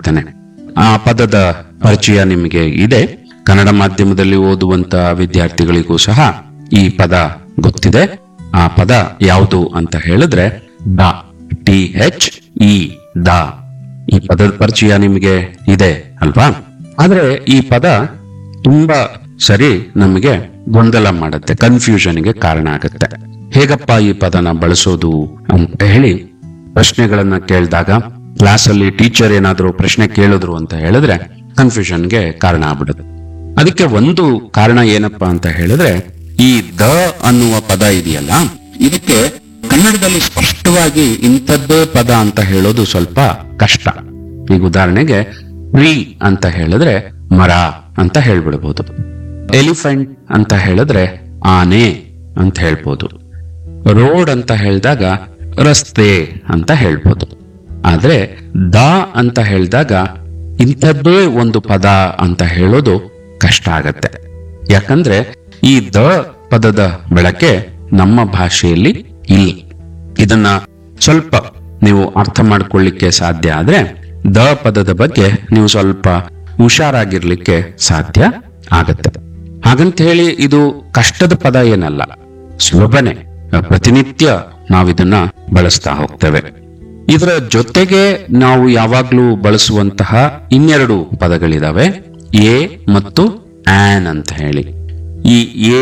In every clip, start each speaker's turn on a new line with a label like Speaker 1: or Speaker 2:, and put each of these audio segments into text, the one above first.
Speaker 1: ಇಷ್ಟಪಡ್ತೇನೆ ಆ ಪದದ ಪರಿಚಯ ನಿಮಗೆ ಇದೆ ಕನ್ನಡ ಮಾಧ್ಯಮದಲ್ಲಿ ಓದುವಂತ ವಿದ್ಯಾರ್ಥಿಗಳಿಗೂ ಸಹ ಈ ಪದ ಗೊತ್ತಿದೆ ಆ ಪದ ಯಾವುದು ಅಂತ ಹೇಳಿದ್ರೆ the T H E the ಈ ಪದದ ಪರಿಚಯ ನಿಮಗೆ ಇದೆ ಅಲ್ವಾ ಆದ್ರೆ ಈ ಪದ ತುಂಬಾ ಸರಿ ನಮಗೆ ಗೊಂದಲ ಮಾಡುತ್ತೆ ಕನ್ಫ್ಯೂಷನ್ಗೆ ಕಾರಣ ಆಗುತ್ತೆ ಹೇಗಪ್ಪ ಈ ಪದನ ಬಳಸೋದು ಅಂತ ಹೇಳಿ ಪ್ರಶ್ನೆಗಳನ್ನ ಕೇಳಿದಾಗ ಕ್ಲಾಸಲ್ಲಿ ಟೀಚರ್ ಏನಾದರೂ ಪ್ರಶ್ನೆ ಕೇಳಿದ್ರು ಅಂತ ಹೇಳಿದ್ರೆ ಕನ್ಫ್ಯೂಷನ್ಗೆ ಕಾರಣ ಆಗ್ಬಿಡುತ್ತೆ ಅದಕ್ಕೆ ಒಂದು ಕಾರಣ ಏನಪ್ಪಾ ಅಂತ ಹೇಳಿದ್ರೆ ಈ ದ ಅನ್ನುವ ಪದ ಇದೆಯಲ್ಲ ಇದಕ್ಕೆ ಕನ್ನಡದಲ್ಲಿ ಸ್ಪಷ್ಟವಾಗಿ ಇಂಥದ್ದೇ ಪದ ಅಂತ ಹೇಳೋದು ಸ್ವಲ್ಪ ಕಷ್ಟ ಈಗ ಉದಾಹರಣೆಗೆ ಟ್ರೀ ಅಂತ ಹೇಳಿದ್ರೆ ಮರ ಅಂತ ಹೇಳ್ಬಿಡ್ಬೋದು ಎಲಿಫೆಂಟ್ ಅಂತ ಹೇಳಿದ್ರೆ ಆನೆ ಅಂತ ಹೇಳ್ಬೋದು ರೋಡ್ ಅಂತ ಹೇಳಿದಾಗ ರಸ್ತೆ ಅಂತ ಹೇಳ್ಬೋದು ಆದ್ರೆ ದ ಅಂತ ಹೇಳಿದಾಗ ಇಂಥದ್ದೇ ಒಂದು ಪದ ಅಂತ ಹೇಳೋದು ಕಷ್ಟ ಆಗತ್ತೆ ಯಾಕಂದ್ರೆ ಈ ದ ಪದದ ಬಳಕೆ ನಮ್ಮ ಭಾಷೆಯಲ್ಲಿ ಇಲ್ಲ ಇದನ್ನ ಸ್ವಲ್ಪ ನೀವು ಅರ್ಥ ಮಾಡ್ಕೊಳ್ಳಿಕ್ಕೆ ಸಾಧ್ಯ ಆದ್ರೆ ದ ಪದದ ಬಗ್ಗೆ ನೀವು ಸ್ವಲ್ಪ ಹುಷಾರಾಗಿರ್ಲಿಕ್ಕೆ ಸಾಧ್ಯ ಆಗತ್ತೆ ಹಾಗಂತ ಹೇಳಿ ಇದು ಕಷ್ಟದ ಪದ ಏನಲ್ಲ ಸುಲಭನೆ ಪ್ರತಿನಿತ್ಯ ನಾವಿದನ್ನ ಬಳಸ್ತಾ ಹೋಗ್ತೇವೆ ಇದರ ಜೊತೆಗೆ ನಾವು ಯಾವಾಗ್ಲೂ ಬಳಸುವಂತಹ ಇನ್ನೆರಡು ಪದಗಳಿದಾವೆ ಎ ಮತ್ತು ಆನ್ ಅಂತ ಹೇಳಿ ಈ ಎ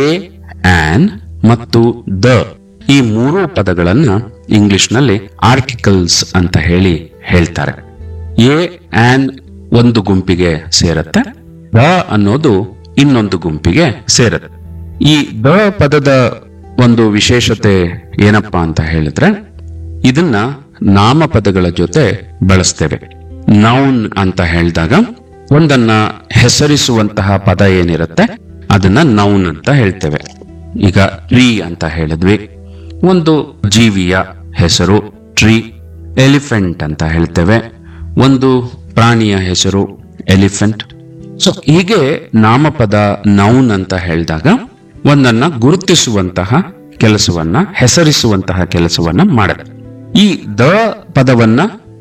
Speaker 1: ಆನ್ ಮತ್ತು ದ ಈ ಮೂರು ಪದಗಳನ್ನ ಇಂಗ್ಲಿಷ್ ನಲ್ಲಿ ಆರ್ಟಿಕಲ್ಸ್ ಅಂತ ಹೇಳಿ ಹೇಳ್ತಾರೆ ಎ ಆನ್ ಒಂದು ಗುಂಪಿಗೆ ಸೇರತ್ತೆ ದ ಅನ್ನೋದು ಇನ್ನೊಂದು ಗುಂಪಿಗೆ ಸೇರತ್ತೆ ಈ ದ ಪದದ ಒಂದು ವಿಶೇಷತೆ ಏನಪ್ಪಾ ಅಂತ ಹೇಳಿದ್ರೆ ಇದನ್ನ ನಾಮಪದಗಳ ಜೊತೆ ಬಳಸ್ತೇವೆ ನೌನ್ ಅಂತ ಹೇಳಿದಾಗ ಒಂದನ್ನ ಹೆಸರಿಸುವಂತಹ ಪದ ಏನಿರುತ್ತೆ ಅದನ್ನ ನೌನ್ ಅಂತ ಹೇಳ್ತೇವೆ ಈಗ ಟ್ರೀ ಅಂತ ಹೇಳಿದ್ವಿ ಒಂದು ಜೀವಿಯ ಹೆಸರು ಟ್ರೀ ಎಲಿಫೆಂಟ್ ಅಂತ ಹೇಳ್ತೇವೆ ಒಂದು ಪ್ರಾಣಿಯ ಹೆಸರು ಎಲಿಫೆಂಟ್ ಸೊ ಹೀಗೆ ನಾಮಪದ ನೌನ್ ಅಂತ ಹೇಳಿದಾಗ ಒಂದನ್ನ ಗುರುತಿಸುವಂತಹ ಕೆಲಸವನ್ನ ಹೆಸರಿಸುವಂತಹ ಕೆಲಸವನ್ನ ಮಾಡುತ್ತೆ ಈ ದ ಪದವನ್ನ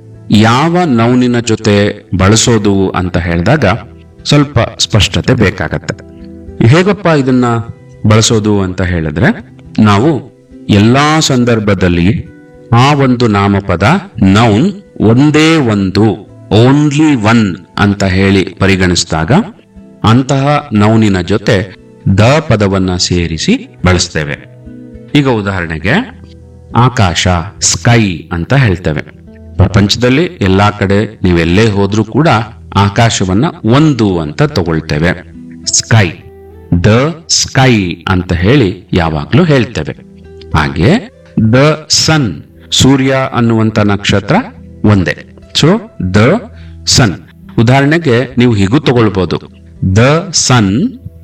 Speaker 1: ಯಾವ ನೌನಿನ ಜೊತೆ ಬಳಸೋದು ಅಂತ ಹೇಳಿದಾಗ ಸ್ವಲ್ಪ ಸ್ಪಷ್ಟತೆ ಬೇಕಾಗತ್ತೆ ಹೇಗಪ್ಪ ಇದನ್ನ ಬಳಸೋದು ಅಂತ ಹೇಳಿದ್ರೆ ನಾವು ಎಲ್ಲಾ ಸಂದರ್ಭದಲ್ಲಿ ಆ ಒಂದು ನಾಮಪದ ನೌನ್ ಒಂದೇ ಒಂದು ಓನ್ಲಿ ಒನ್ ಅಂತ ಹೇಳಿ ಪರಿಗಣಿಸಿದಾಗ ಅಂತಹ ನೌನಿನ ಜೊತೆ ದ ಪದವನ್ನ ಸೇರಿಸಿ ಬಳಸ್ತೇವೆ ಈಗ ಉದಾಹರಣೆಗೆ ಆಕಾಶ ಸ್ಕೈ ಅಂತ ಹೇಳ್ತೇವೆ ಪ್ರಪಂಚದಲ್ಲಿ ಎಲ್ಲಾ ಕಡೆ ನೀವೆಲ್ಲೇ ಹೋದ್ರೂ ಕೂಡ ಆಕಾಶವನ್ನ ಒಂದು ಅಂತ ತಗೊಳ್ತೇವೆ ಸ್ಕೈ ದ ಸ್ಕೈ ಅಂತ ಹೇಳಿ ಯಾವಾಗ್ಲೂ ಹೇಳ್ತೇವೆ ಹಾಗೆ ದ ಸನ್ ಸೂರ್ಯ ಅನ್ನುವಂತ ನಕ್ಷತ್ರ ಒಂದೇ ಸೊ ದ ಸನ್ ಉದಾಹರಣೆಗೆ ನೀವು ಹೀಗೂ ತಗೊಳ್ಬಹುದು the sun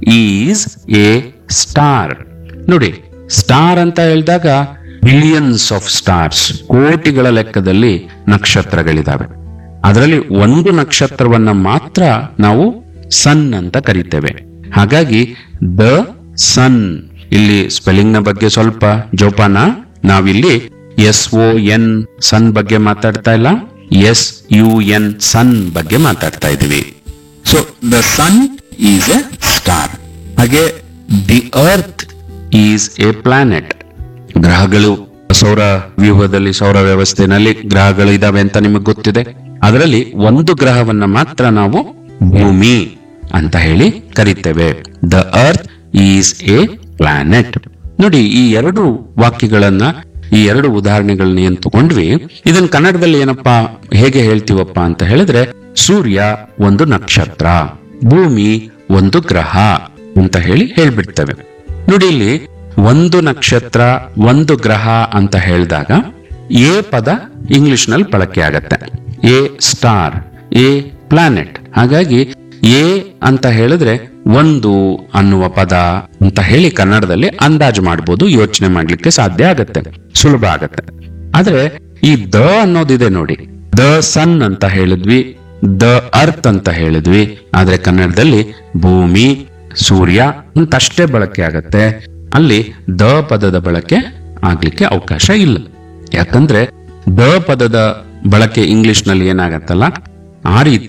Speaker 1: is a star ನೋಡಿ ಸ್ಟಾರ್ ಅಂತ ಹೇಳಿದಾಗ ಬಿಲಿಯನ್ಸ್ ಆಫ್ ಸ್ಟಾರ್ಸ್ ಕೋಟಿಗಳ ಲೆಕ್ಕದಲ್ಲಿ ನಕ್ಷತ್ರಗಳಿದಾವೆ ಅದರಲ್ಲಿ ಒಂದು ನಕ್ಷತ್ರವನ್ನ ಮಾತ್ರ ನಾವು ಸನ್ ಅಂತ ಕರಿತೇವೆ ಹಾಗಾಗಿ ದ ಸನ್ ಇಲ್ಲಿ ಸ್ಪೆಲ್ಲಿಂಗ್ ನ ಬಗ್ಗೆ ಸ್ವಲ್ಪ ಜೋಪಾನ ನಾವಿಲ್ಲಿ ಎಸ್ ಒ ಎನ್ ಸನ್ ಬಗ್ಗೆ ಮಾತಾಡ್ತಾ ಇಲ್ಲ ಎಸ್ ಯು ಎನ್ ಸನ್ ಬಗ್ಗೆ ಮಾತಾಡ್ತಾ ಇದೀವಿ so the sun is a star ಹಾಗೆ the earth is a planet ಗ್ರಹಗಳು ಸೌರ ವ್ಯೂಹದಲ್ಲಿ ಸೌರ ವ್ಯವಸ್ಥೆನಲ್ಲಿ ಗ್ರಹಗಳು ಇದಾವೆ ಅಂತ ನಿಮಗೆ ಗೊತ್ತಿದೆ ಅದರಲ್ಲಿ ಒಂದು ಗ್ರಹವನ್ನ ಮಾತ್ರ ನಾವು ಭೂಮಿ ಅಂತ ಹೇಳಿ ಕರಿತೇವೆ the earth is a planet ನೋಡಿ ಈ ಎರಡು ವಾಕ್ಯಗಳನ್ನ ಈ ಎರಡು ಉದಾಹರಣೆಗಳನ್ನ ಏನ್ ತಗೊಂಡ್ವಿ ಇದನ್ನ ಕನ್ನಡದಲ್ಲಿ ಏನಪ್ಪಾ ಹೇಗೆ ಹೇಳ್ತೀವಪ್ಪ ಅಂತ ಹೇಳಿದ್ರೆ ಸೂರ್ಯ ಒಂದು ನಕ್ಷತ್ರ ಭೂಮಿ ಒಂದು ಗ್ರಹ ಅಂತ ಹೇಳಿ ಹೇಳ್ಬಿಡ್ತೇವೆ ನೋಡಿ ಇಲ್ಲಿ ಒಂದು ನಕ್ಷತ್ರ ಒಂದು ಗ್ರಹ ಅಂತ ಹೇಳಿದಾಗ ಎ ಪದ ಇಂಗ್ಲಿಷ್ ನಲ್ಲಿ ಬಳಕೆ ಆಗತ್ತೆ ಎ ಸ್ಟಾರ್ ಎ ಪ್ಲಾನೆಟ್ ಹಾಗಾಗಿ ಎ ಅಂತ ಹೇಳಿದ್ರೆ ಒಂದು ಅನ್ನುವ ಪದ ಅಂತ ಹೇಳಿ ಕನ್ನಡದಲ್ಲಿ ಅಂದಾಜು ಮಾಡಬಹುದು ಯೋಚನೆ ಮಾಡ್ಲಿಕ್ಕೆ ಸಾಧ್ಯ ಆಗತ್ತೆ ಸುಲಭ ಆಗತ್ತೆ ಆದ್ರೆ ಈ ದ ಅನ್ನೋದಿದೆ ನೋಡಿ ದ ಸನ್ ಅಂತ ಹೇಳಿದ್ವಿ ದ ಅರ್ತ್ ಅಂತ ಹೇಳಿದ್ವಿ ಆದ್ರೆ ಕನ್ನಡದಲ್ಲಿ ಭೂಮಿ ಸೂರ್ಯ ಅಂತಷ್ಟೇ ಬಳಕೆ ಆಗತ್ತೆ ಅಲ್ಲಿ ದ ಪದದ ಬಳಕೆ ಆಗ್ಲಿಕ್ಕೆ ಅವಕಾಶ ಇಲ್ಲ ಯಾಕಂದ್ರೆ ದ ಪದದ ಬಳಕೆ ಇಂಗ್ಲಿಷ್ ನಲ್ಲಿ ಏನಾಗತ್ತಲ್ಲ ಆ ರೀತಿ